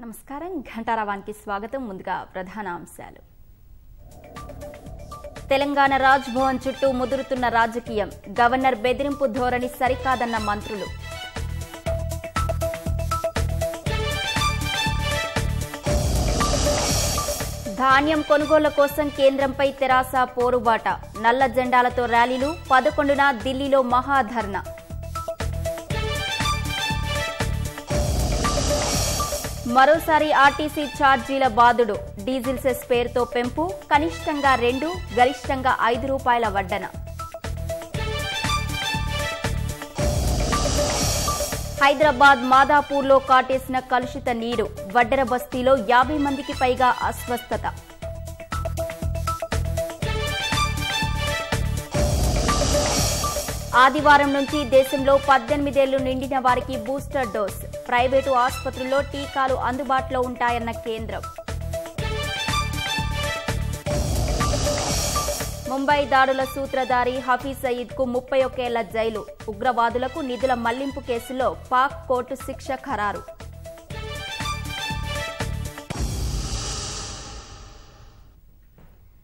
నమస్కారం ఘంటారావానికి స్వాగతం ముందుగా ప్రధాన అంశాలు తెలంగాణ రాజ్ భవన్ చుట్టూ ముదురుతున్న రాజకీయం గవర్నర్ బెదిరింపు ధోరణి సరికాదన్న మంత్రులు ధాన్యం కొనుగోళ్ల కోసం కేంద్రంపై తెరాస పోరుబాట నల్ల జెండాలతో ర్యాలీలు పదకొండున ఢిల్లీలో మహాధర్నా మరోసారి ఆర్టీసీ ఛార్జీల బాదుడు డీజిల్ సెస్ పేరుతో పెంపు కనిష్టంగా రెండు గరిష్టంగా ఐదు రూపాయల వడ్డన హైదరాబాద్ మాదాపూర్లో కాటేసిన కలుషిత నీరు వడ్డెర బస్తీలో యాభై మందికి పైగా అస్వస్థత ఆదివారం నుంచి దేశంలో పద్దెనిమిదేళ్లు నిండిన వారికి బూస్టర్ డోస్ ప్రైవేటు ఆసుపత్రుల్లో టీకాలు అందుబాటులో ఉంటాయన్న కేంద్రం ముంబై దాడుల సూత్రధారి హఫీజ్ సయీద్ కు ముప్పై ఒకేళ్ల జైలు ఉగ్రవాదులకు నిధుల మళ్లింపు కేసులో పాక్ కోర్టు శిక్ష ఖరారు